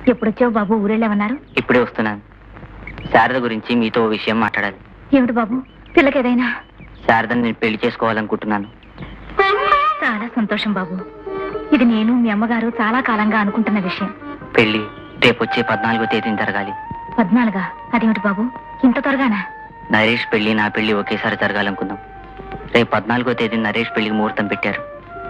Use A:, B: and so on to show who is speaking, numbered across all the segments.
A: ఎప్పుడొచ్చావు బాబు ఊరెళ్ళామన్నారు
B: ఇప్పుడే వస్తున్నాను శారద గురించి మీతో ఓ విషయం మాట్లాడాలి
A: ఏమిటి బాబు పిల్లకేదైనా
B: శారదని నేను పెళ్లి చేసుకోవాలనుకుంటున్నాను
A: చాలా సంతోషం బాబు ఇది నేను మీ అమ్మగారు చాలా కాలంగా అనుకుంటున్న విషయం
B: పెళ్లి రేపు వచ్చే పద్నాలుగో తేదీన జరగాలి
A: పద్నాలుగా అదేమిటి బాబు ఇంత త్వరగానా
B: నరేష్ పెళ్లి నా పెళ్లి ఒకేసారి జరగాలనుకుందాం రేపు పద్నాలుగో తేదీన నరేష్ పెళ్లికి ముహూర్తం పెట్టారు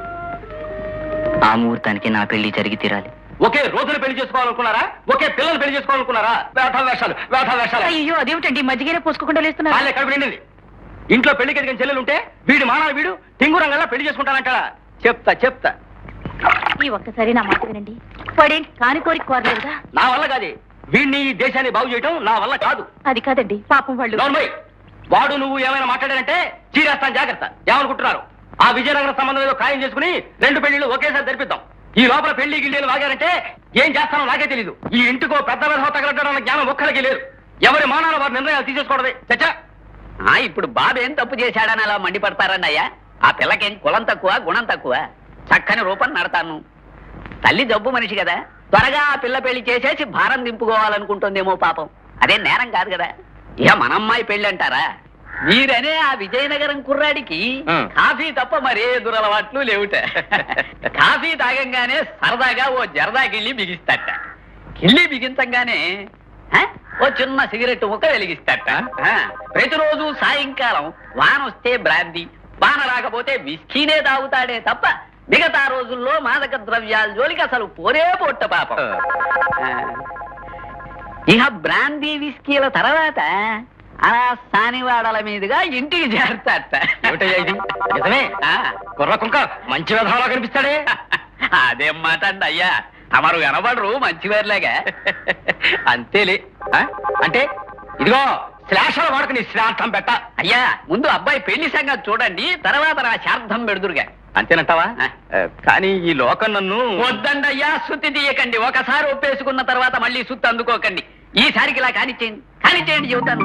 B: ఆ ముహూర్తానికి నా పెళ్లి జరిగి తీరాలి
C: ఒకే రోజున పెళ్లి చేసుకోవాలనుకున్నారా ఒకే పిల్లలు పెళ్లి చేసుకోవాలనుకున్నారా వేఠ వేషాలు వేఠ వేషాలు
A: అయ్యో అదేమిటండి మజ్జిగనే పోసుకోకుండా లేస్తున్నారు
C: వాళ్ళే కడుపు నిండింది ఇంట్లో పెళ్లికి ఎదిగిన చెల్లెలు ఉంటే వీడి మానాలు వీడు టింగురంగల్లా పెళ్లి చేసుకుంటానంటాడా చెప్తా చెప్తా
A: ఈ ఒక్కసారి నా మాట వినండి వాడేంటి కాని కోరిక కోరలేదుగా
C: నా వల్ల కాదు వీడిని ఈ దేశాన్ని బాగు చేయటం నా వల్ల కాదు
A: అది కాదండి పాపం వాళ్ళు
C: నోర్మయ్ వాడు నువ్వు ఏమైనా మాట్లాడారంటే చీరేస్తాను జాగ్రత్త ఏమనుకుంటున్నారు ఆ విజయనగరం సంబంధం ఏదో ఖాయం చేసుకుని రెండు పెళ్లిళ్ళు ఒకేసారి జరిపిద్దాం ఈ లోపల పెళ్లి గిళ్ళేలు వాగారంటే ఏం చేస్తానో నాకే తెలీదు ఈ ఇంటికో పెద్ద విధవ తగలడం జ్ఞానం ఒక్కరికి లేదు ఎవరి మానాలు వారి నిర్ణయాలు తీసేసుకోవడమే చచ్చా
D: ఆ ఇప్పుడు బాబు ఏం తప్పు చేశాడని అలా మండిపడతారండి అయ్యా ఆ పిల్లకేం కులం తక్కువ గుణం తక్కువ చక్కని రూపం నడతాను తల్లి జబ్బు మనిషి కదా త్వరగా ఆ పిల్ల పెళ్లి చేసేసి భారం దింపుకోవాలనుకుంటుందేమో పాపం అదే నేరం కాదు కదా ఇక మన అమ్మాయి పెళ్లి అంటారా మీరనే ఆ విజయనగరం కుర్రాడికి
C: ఉం.
D: కాఫీ తప్ప మరే దురలవాట్లు లేవుట కాఫీ తాగంగానే సరదాగా ఓ జరదా గిళ్ళి బిగిస్తాట గిళ్ళి బిగించంగానే ఆ, ఓ చిన్న సిగరెట్ ముక్క వెలిగిస్తాట ఆ, ప్రతిరోజు సాయంకాలం వాన వస్తే బ్రాంది వాన రాకపోతే విస్కీనే తాగుతాడే తప్ప మిగతా రోజుల్లో మాదక ద్రవ్యాల జోలికి అసలు పోరే పొట్ట పాపం ఆ, ఇక బ్రాందీ విస్కీల తర్వాత అలా సానివాడల మీదుగా ఇంటికి చేరతాట
C: ఏమిటయ్యా ఇది నిజమే
D: ఆ,
C: కుర్ర కుంక మంచి విధాలా కనిపిస్తాడే
D: అదేం మాట అండి అయ్యా తమరు కనబడరు మంచివారిలాగా
C: అంతేలే ఆ? అంటే ఇదిగో శ్లాషాల వాడకు నీ శ్రార్థం పెట్ట
D: అయ్యా ముందు అబ్బాయి పెళ్లి సంగతి చూడండి తర్వాత నా శార్థం పెడుదురుగా
C: అంతేనంటావా
D: ఆ.
C: ఆ, కానీ ఈ లోకం నన్ను
D: వద్దండి అయ్యా సుత్తి తీయకండి ఒకసారి ఒప్పేసుకున్న తర్వాత మళ్ళీ సుత్తి అందుకోకండి ఈసారికి ఇలా కానిచ్చేయండి కానిచ్చేయండి చెబుతాను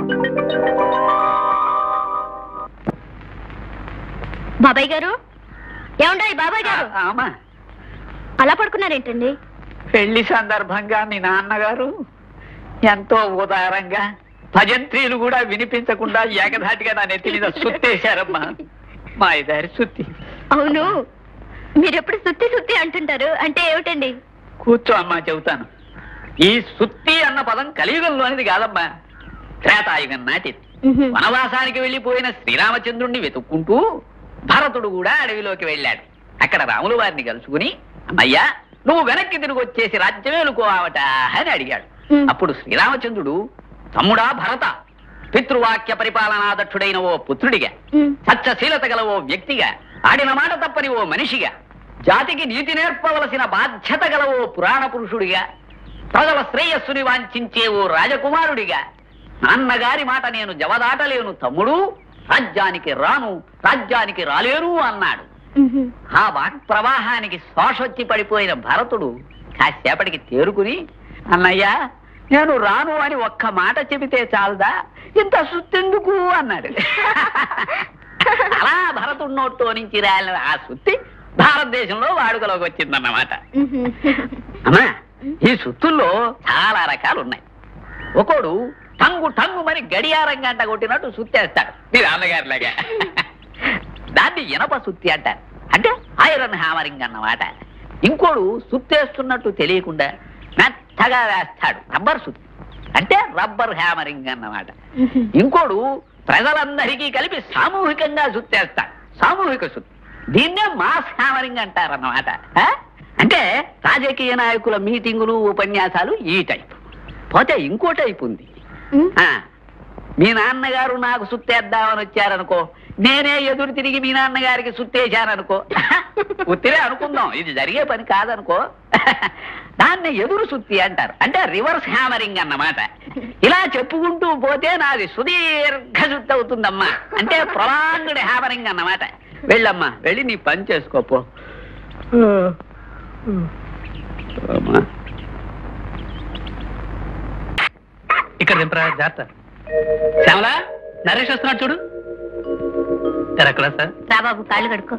A: బాబాయ్ గారు ఏముండాలి బాబాయ్ గారు
D: ఆ, అమ్మా
A: అలా పడుకున్నారేంటండి
D: పెళ్లి సందర్భంగా మీ నాన్నగారు ఎంతో ఉదారంగా భజంత్రీలు కూడా వినిపించకుండా ఏకధాటిగా నా నెత్తి మీద సుత్తేశారమ్మా మా ఇదారి సుత్తి
A: అవును మీరెప్పుడు సుత్తి సుత్తి అంటుంటారు అంటే ఏమిటండి
D: కూర్చో అమ్మా చెబుతాను ఈ సుత్తి అన్న పదం కలియుగంలోనిది కాదమ్మా త్రేతాయుగం నాటిది వనవాసానికి వెళ్లిపోయిన శ్రీరామచంద్రుణ్ణి వెతుక్కుంటూ భరతుడు కూడా అడవిలోకి వెళ్ళాడు అక్కడ రాములు వారిని కలుసుకుని అమ్మయ్యా నువ్వు వెనక్కి తిరిగి వచ్చేసి రాజ్యమేలుకోవావట అని అడిగాడు
A: ఉమ్.
D: అప్పుడు శ్రీరామచంద్రుడు తమ్ముడా భరత పితృవాక్య పరిపాలనాదక్షుడైన ఓ పుత్రుడిగా సత్యశీలత గల ఓ వ్యక్తిగా ఆడిన మాట తప్పని ఓ మనిషిగా జాతికి నీతి నేర్పవలసిన బాధ్యత గల ఓ పురాణ పురుషుడిగా ప్రజల శ్రేయస్సుని వాంఛించే ఓ రాజకుమారుడిగా నాన్నగారి మాట నేను జవదాటలేను తమ్ముడు రాజ్యానికి రాను రాజ్యానికి రాలేను అన్నాడు ఆ వాక్ ప్రవాహానికి శ్వాసొచ్చి పడిపోయిన భరతుడు కాసేపటికి తేరుకుని అన్నయ్య నేను రాను అని ఒక్క మాట చెబితే చాలదా ఇంత సుత్తెందుకు అన్నాడు అలా భరతుడి నోట్లో నుంచి రాలిన ఆ సుత్తి భారతదేశంలో వాడుకలోకి వచ్చిందన్నమాట అమ్మా ఈ సుత్తుల్లో చాలా రకాలు ఉన్నాయి ఒకడు టంగు టంగు మరి గడియారం గంట కొట్టినట్టు సుత్తేస్తాడు మీరు అన్నగారిలాగా దాన్ని ఇనప సుత్తి అంటారు అంటే ఐరన్ హ్యామరింగ్ అన్నమాట ఇంకోడు సుత్తేస్తున్నట్టు తెలియకుండా మెత్తగా వేస్తాడు రబ్బర్ సుత్తి అంటే రబ్బర్ హ్యామరింగ్ అన్నమాట ఇంకోడు ప్రజలందరికీ కలిపి సామూహికంగా సుత్తేస్తాడు సామూహిక సుత్తి దీన్నే మాస్ హ్యామరింగ్ అంటారన్నమాట ఆ? అంటే రాజకీయ నాయకుల మీటింగులు ఉపన్యాసాలు ఈ టైప్ పోతే ఇంకో టైప్ ఉంది ఆ, మీ నాన్నగారు నాకు సుత్తేద్దామని వచ్చారనుకో నేనే ఎదురు తిరిగి మీ నాన్నగారికి సుత్తేశాననుకో ఉత్తిరే అనుకుందాం ఇది జరిగే పని కాదనుకో దాన్ని ఎదురు సుత్తి అంటారు అంటే రివర్స్ హ్యామరింగ్ అన్నమాట ఇలా చెప్పుకుంటూ పోతే నాది సుదీర్ఘ సుత్తి అవుతుందమ్మా అంటే ప్రొలాంగ్డ్ హ్యామరింగ్ అన్నమాట వెళ్ళమ్మా వెళ్ళి నీ పని చేసుకోపో అమ్మా
E: ఇక్కడ దింపరా జాగ్రత్త శ్యామలా నరేష్ వస్తున్నాడు చూడు ఎక్కడ సార్
A: రా బాబు కాళ్ళు కడుక్కో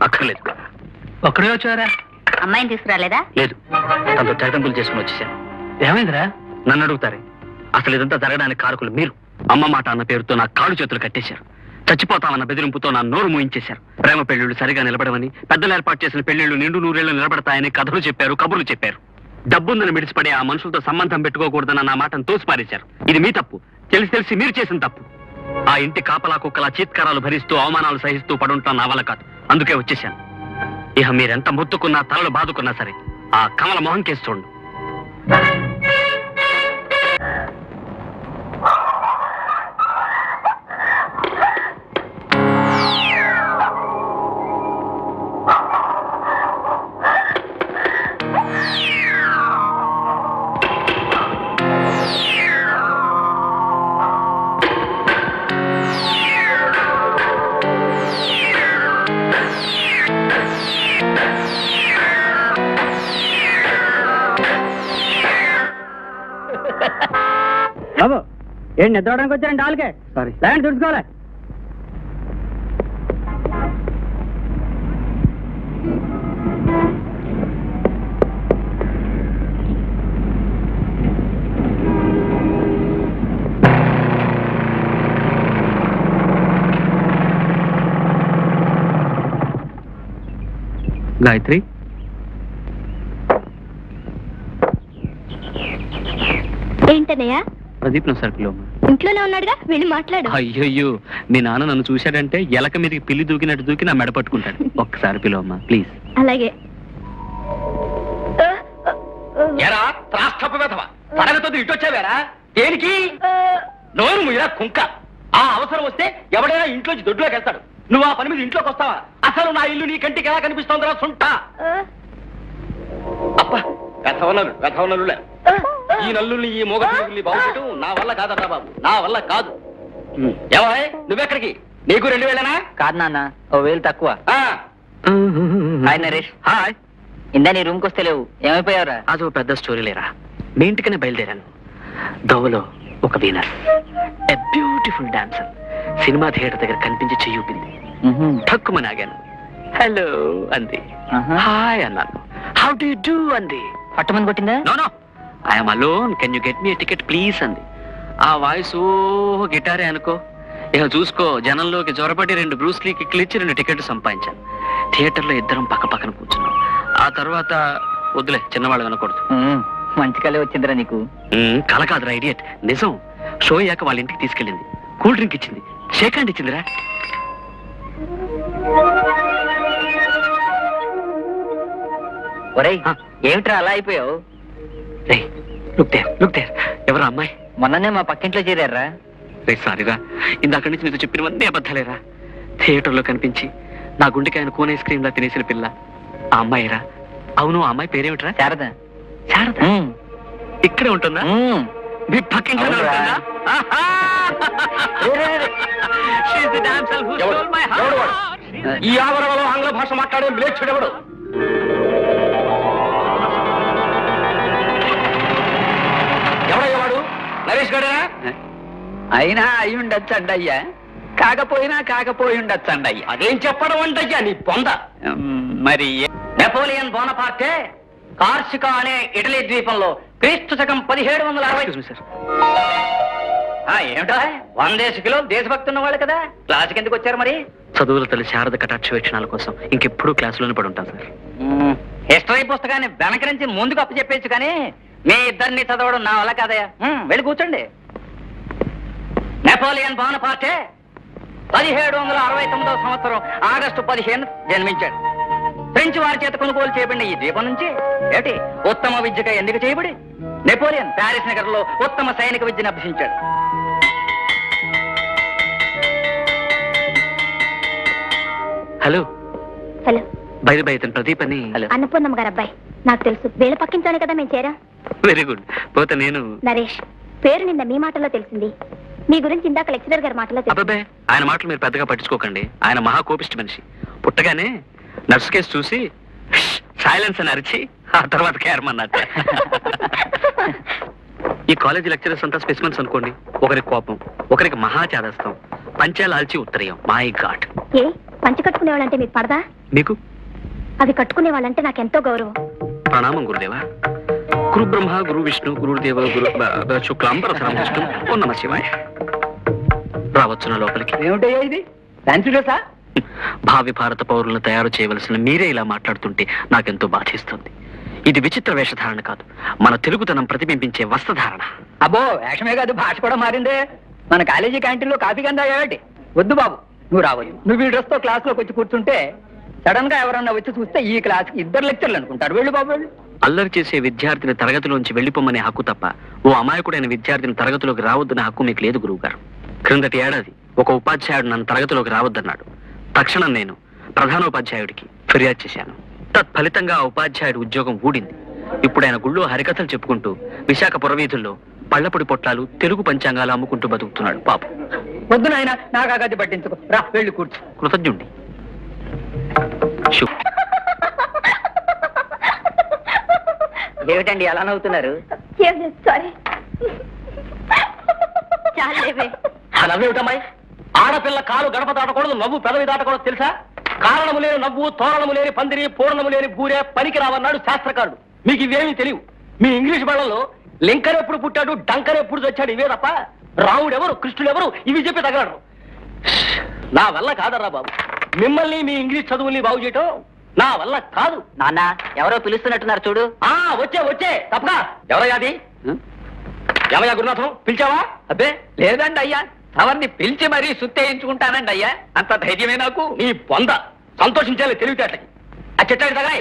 B: అక్కర్లేదు
E: ఒక్కడే వచ్చారా
A: అమ్మాయిని తీసుకురాలేదా
B: లేదు తనతో తెగతంపులు చేసుకుని వచ్చేసాను
E: ఏమైందిరా
C: నన్ను అడుగుతారే అసలు ఇదంతా జరగడానికి కారకులు మీరు అమ్మ మాట అన్న పేరుతో నా కాళ్ళు చేతులు కట్టేశారు చచ్చిపోతామన్న బెదిరింపుతో నా నోరు మూయించేశారు ప్రేమ పెళ్లిళ్ళు సరిగా నిలబడమని పెద్దలు ఏర్పాటు చేసిన పెళ్లిళ్ళు నిండు నూరేళ్లు నిలబడతాయని కథలు చెప్పారు కబుర్లు చెప్పారు డబ్బుందని మిడిచిపడే ఆ మనుషులతో సంబంధం పెట్టుకోకూడదన్న నా మాటను తోసిపారేశారు ఇది మీ తప్పు తెలిసి తెలిసి మీరు చేసిన తప్పు ఆ ఇంటి కాపలా కుక్కల చీత్కారాలు భరిస్తూ అవమానాలు సహిస్తూ పడుంటాం నా వల్ల కాదు అందుకే వచ్చేశాను ఇక మీరెంత ముత్తుకున్నా తలలు బాదుకున్నా సరే ఆ కమల మొహం కేసు చూడండి
F: బాబు ఏం నిద్రవడానికి వచ్చారండి డాల్కే
C: సారీ
F: ల్యాండ్ తుడుచుకోవాలి
C: గాయత్రి
A: ఏంటనయ్యా
C: ప్రదీప్ సర్కిల్
A: ఇంట్లోనే ఉన్నాడుగా వెళ్ళి మాట్లాడు
C: అయ్యయ్యో మీ నాన్న నన్ను చూశాడంటే ఎలక మీదకి పిల్లి దూకినట్టు దూకి నా మెడ పట్టుకుంటాడు ఒక్కసారి పిలవమ్మా ప్లీజ్
A: అలాగే
C: ఎరా త్రాష్టపు వెధవ తరగతి ఇటు వచ్చావేరా దేనికి నోరు ముయ్యరా కుంక ఆ అవసరం వస్తే ఎవడైనా ఇంట్లోంచి దొడ్లోకి వెళ్తాడు నువ్వు ఆ పని మీద ఇంట్లోకి వస్తావా అసలు నా ఇల్లు నీ కంటికి ఎలా కనిపిస్తోందిరా సుంట అబ్బా వెధవనలు వెధవనలులే ఈ నల్లుల్ని ఈ మూగ పిల్లుల్ని బాగుపెట్టు నా వల్ల కాదరా బాబు నా వల్ల కాదు ఏమాయ్ నువ్వెక్కడికి నీకు రెండు వేలనా
B: కాదు నాన్న ఓ వేలు తక్కువ
C: ఆ.
B: హాయ్ నరేష్
C: హాయ్
B: ఇందా నీ రూమ్కి వస్తే లేవు ఏమైపోయావురా
C: అదో పెద్ద స్టోరీ లేరా మీ ఇంటికనే బయలుదేరాను దోవలో ఒక వీనర్ a beautiful dancer cinema theatre దగ్గర కనిపించి చెయ్యూపింది ఠక్కుమని ఆగాను హలో అంది
B: ఆహా.
C: హాయ్ అన్నాను హౌ డు యు డూ అంది
B: పట్టమని కొట్టిందా
C: no no I'm alone can you get me ticket please అంది ఆ వాయిస్ ఓ గిటారే అనుకో ఇక చూసుకో జనంలోకి జ్వరపడి రెండు బ్రూస్లీ కిక్లు ఇచ్చి రెండు టికెట్లు సంపాదించాను థియేటర్లో ఇద్దరం పక్క పక్కన కూర్చున్నాం ఆ తర్వాత వద్దులే చిన్నవాళ్ళు వినకూడదు
B: ఉమ్, మంచి కళ వచ్చిందిరా నీకు
C: మ్మ్, కల కాదురా ఇడియట్ నిజం షో అయ్యాక వాళ్ళ ఇంటికి తీసుకెళ్ళింది కూల్ డ్రింక్ ఇచ్చింది షేక్ హ్యాండ్ ఇచ్చిందిరా
B: ఒరేయ్
C: ఆ.
B: ఏమిట్రా అలా అయిపోయావు
C: రే లుక్ దేర్ లుక్ దేర్ ఎవరు అమ్మాయి
B: మొన్ననే మా పక్కింట్లో చేరారా
C: రే సారీరా ఇందాక నుంచి నీతో చెప్పినవన్నీ అబద్ధాలేరా థియేటర్లో కనిపించి నా గుండెకి ఆయన కోన్ ఐస్ క్రీమ్ లా తినేసిన పిల్ల ఆ అమ్మాయిరా అవును ఆ అమ్మాయి పేరేమిట్రా
B: శారద
C: శారద
B: ఉమ్,
C: ఇక్కడే ఉంటుందా
B: ఉమ్.
C: మీ పక్కింట్లోనే
B: అవునురా.
C: ఉంటుందా ఆహా!
B: రే, రే, రే.
C: She's the damsel who
D: ఎవడు?
C: stole my heart.
D: ఎవడు వాడు? ఈ ఆవరణలో ఆంగ్ల భాష మాట్లాడే మ్లేచ్చుడు ఎవడు ఎవడయ్యా వాడు నరేష్ గడేనా
E: అయినా అయి ఉండొచ్చు అయ్యా కాకపోయినా కాకపోయి ఉండొచ్చు అయ్యా
C: అదేం చెప్పడం అంటయ్యా నీ పొంద
E: మరి
C: నెపోలియన్ బోనపార్టే కార్సికా అనే ఇటలీ ద్వీపంలో క్రీస్తు శకం పదిహేడు వందల అరవై ఆ, ఏమిటా వందేశ కిలో దేశభక్తి ఉన్న వాళ్ళు కదా క్లాస్కి ఎందుకు వచ్చారు మరి
G: చదువుల తల్లి శారద కటాక్ష వీక్షణాల కోసం ఇంకెప్పుడు క్లాసులోనే పడి ఉంటాను సార్
C: హిస్టరీ పుస్తకాన్ని వెనక నుంచి ముందుకు అప్పచెప్పేచ్చు కానీ మీ ఇద్దరిని చదవడం నా వల్ల కాదయ్యా ఉమ్, వెళ్ళి కూర్చోండి నెపోలియన్ బోనపార్టే పదిహేడు వందల అరవై తొమ్మిదవ సంవత్సరం ఆగస్టు పదిహేను జన్మించాడు ఫ్రెంచ్ వారి చేత కొనుగోలు చేయబడిన ఈ ద్వీపం నుంచి ఏటి ఉత్తమ విద్యగా ఎన్నిక చేయబడి నెపోలియన్ ప్యారిస్ నగరంలో ఉత్తమ సైనిక విద్యను అభ్యసించాడు
G: హలో
A: హలో
G: బయట బయట ప్రదీప్ అని
B: హలో
A: అన్నపూర్ణమ్మ గారు అబ్బాయి నాకు తెలుసు వీళ్ళ పక్కింట్లోనే కదా మేము చేరా
G: వెరీ గుడ్ పోతే నేను
A: నరేష్ పేరు నిన్న మీ మాటల్లో తెలిసింది మీ గురించి ఇందాక లెక్చరర్ గారి మాటల్లో తెలిసింది
G: అబ్బాబే ఆయన మాటలు మీరు పెద్దగా పట్టించుకోకండి ఆయన మహా కోపిష్టి మనిషి పుట్టగానే నర్స్ కేసు చూసి సైలెన్స్ అని అరిచి ఆ తర్వాత కేరమన్నట్ట ఈ కాలేజీ లెక్చరర్స్ అంతా స్పెసిమెన్స్ అనుకోండి ఒకరికి కోపం ఒకరికి మహా చేదస్తాం పంచాలాల్చి ఉత్తరీయం మై గాడ్
A: ఏ పంచి కట్టుకునే వాళ్ళంటే మీకు పడదా
G: మీకు
A: అవి కట్టుకునే వాళ్ళంటే నాకెంతో గౌరవం
G: ప్రణామం గురుదేవా గురు బ్రహ్మ గురు విష్ణు గురుదేవ గురు బ- శుక్లాంబరధరం విష్ణు ఓ నమ శివాయ రావచ్చున లోపలికి
E: ఏమిటయ్యా ఇది ఫ్యాన్సీ డ్రెస్సా
G: భావి భారత పౌరులను తయారు చేయవలసిన మీరే ఇలా మాట్లాడుతుంటే నాకెంతో బాధిస్తుంది ఇది విచిత్ర వేషధారణ కాదు మన తెలుగుతనం ప్రతిబింబించే వస్త్రధారణ
E: అబ్బో వేషమే కాదు భాష కూడా మారిందే మన కాలేజీ క్యాంటీన్లో కాఫీ కింద ఏమిటి వద్దు బాబు నువ్వు రావద్దు నువ్వు ఈ డ్రెస్తో క్లాస్లోకి వచ్చి కూర్చుంటే సడన్ గా ఎవరన్నా వచ్చి చూస్తే ఈ క్లాస్ ఇద్దరు లెక్చర్లు అనుకుంటారు వెళ్ళు బాబు వెళ్ళు
G: అల్లరి చేసే విద్యార్థిని తరగతిలోంచి వెళ్లిపోమనే హక్కు తప్ప ఓ అమాయకుడైన విద్యార్థిని తరగతిలోకి రావద్దనే హక్కు మీకు లేదు గురువు గారు క్రిందటి ఏడాది ఒక ఉపాధ్యాయుడు నన్ను తరగతిలోకి రావద్దన్నాడు తక్షణం నేను ప్రధానోపాధ్యాయుడికి ఫిర్యాదు చేశాను తత్ఫలితంగా ఆ ఉపాధ్యాయుడి ఉద్యోగం ఊడింది ఇప్పుడు ఆయన గుళ్ళో హరికథలు చెప్పుకుంటూ విశాఖ పురవీధుల్లో పళ్ళపొడి పొట్లాలు తెలుగు పంచాంగాలు అమ్ముకుంటూ బతుకుతున్నాడు పాపం
E: వద్దు నాయన నాకు ఆ గది పట్టించుకో రా వెళ్ళి కూర్చో
G: కృతజ్ఞుండి శు-
B: ఏమిటండి ఎలా నవ్వుతున్నారు
A: సారీ చాలేవే
C: ఆ నవ్వేమిటమ్మాయి ఆడపిల్ల కాలు గడప దాటకూడదు నవ్వు పెదవి దాటకూడదు తెలుసా కారణము లేని నవ్వు తోరణము లేని పందిరి పూర్ణము లేని బూరే పనికి రావన్నాడు శాస్త్రకారుడు మీకు ఇవేమీ తెలియవు మీ ఇంగ్లీష్ బళ్ళలో లింకర్ ఎప్పుడు పుట్టాడు డంకర్ ఎప్పుడు చచ్చాడు ఇవే తప్ప రాముడు ఎవరు కృష్ణుడు ఎవరు ఇవి చెప్పి తగలరు నా వల్ల కాదర్రా బాబు మిమ్మల్ని మీ ఇంగ్లీష్ చదువుల్ని బాగు చేయటం నా వల్ల కాదు
B: నాన్న ఎవరో పిలుస్తున్నట్టున్నారు చూడు
C: ఆ వచ్చే వచ్చే తప్పగా ఎవరయ్యాది ఏమయ్యా గురునాథం పిలిచావా
E: అబ్బే లేదండి అయ్యా అవన్నీ పిలిచి మరీ సుత్తేయించుకుంటానండి అయ్యా అంత ధైర్యమే నాకు
C: నీ పొంద సంతోషించాలి తెలివితేటకి ఆ చెట్టాడి తగాయ్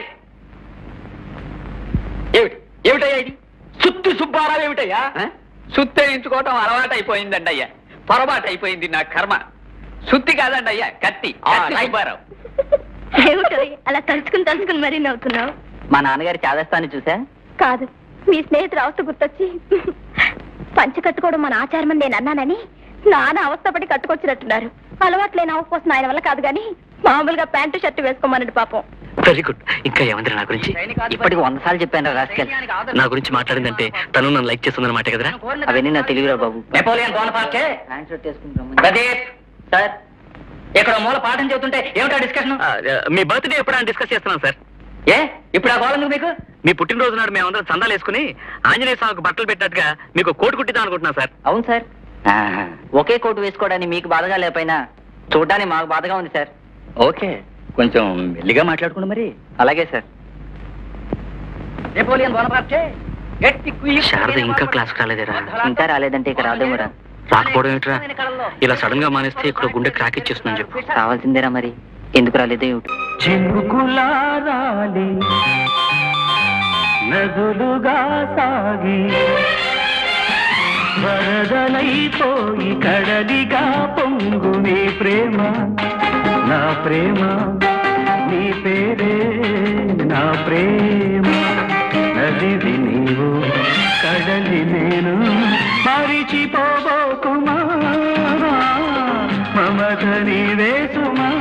C: ఏమిటి ఏమిటయ్యా ఇది సుత్తి సుబ్బారావు ఏమిటయ్యా
E: ఆ? సుత్తేయించుకోవటం అలవాటు అయిపోయిందండి అయ్యా పొరపాటు అయిపోయింది నా కర్మ సుత్తి కాదండి అయ్యా కత్తి
C: ఆ,
E: కత్తి
C: రైట్.
E: సుబ్బారావు
A: ఏమిటో అలా తలుచుకుని తలుచుకుని మరీ నవ్వుతున్నావు
B: మా నాన్నగారి చాదస్తాన్ని చూసా
A: కాదు మీ స్నేహితుడు అవస్థ గుర్తొచ్చి పంచ కట్టుకోవడం మన ఆచారం అని నేను అన్నానని నాన్న అవస్థపడి కట్టుకొచ్చినట్టున్నారు అలవాట్లేని అవపోసిన ఆయన వల్ల కాదు కానీ మామూలుగా ప్యాంటు షర్ట్ వేసుకోమన్నాడు పాపం
G: వెరీ గుడ్ ఇంకా ఏమంది నా గురించి
B: ఇప్పటికి వంద సార్లు చెప్పాను రాస్కెల్
G: నా గురించి మాట్లాడిందంటే తను నన్ను లైక్ చేస్తుందన్నమాట కదరా
B: అవన్నీ నా తెలివిరా బాబు
C: నెపోలియన్ బోనపార్టే
B: హ్యాండ్ షర్ట్ వేసుకుంటాం
C: ప్రదీప్ సార్ ఇక్కడ మూల పాఠం చెబుతుంటే ఏమిటా డిస్కషన్
G: ఆ, మీ బర్త్డే ఎప్పుడు డిస్కస్ చేస్తున్నాం సార్
C: ఏ ఇప్పుడు ఆ గోళం మీకు
G: మీ పుట్టినరోజు నాడు మేమందరం చందాలు వేసుకుని ఆంజనేయ స్వామికి బట్టలు పెట్టినట్టుగా మీకు కోటు కుట్టిద్దాం అనుకుంటున్నాం సార్
B: అవును సార్ ఒకే కోటు వేసుకోవడానికి మీకు బాధగా లేకపోయినా చూడడానికి మాకు బాధగా ఉంది సార్
C: ఓకే కొంచెం మెల్లిగా మాట్లాడుకోండి మరి
B: అలాగే సార్
C: నెపోలియన్ బోనపార్టే గట్టి కుయ్యి
G: శారద ఇంకా క్లాస్ రాలేదేరా
B: ఇంకా రాలేదంటే ఇక రాదేమోరా
G: రాకపోవడం ఏంట్రా ఇలా సడన్ గా మానేస్తే ఇక్కడ గుండె క్రాక్ ఇచ్చేస్తుందని చెప్పు
B: రావాల్సిందేరా మరి ఎందుకు రాలేదో ఏమిటి
F: చినుకులారాలి నదులుగా సాగి వరదలైపోయి కడలిగా పొంగు నీ ప్రేమ నా ప్రేమ నీ పేరే నా ప్రేమ నదివి నీవు కడలి నేను మరిచిపోబోకుమా మమత నీవే సుమా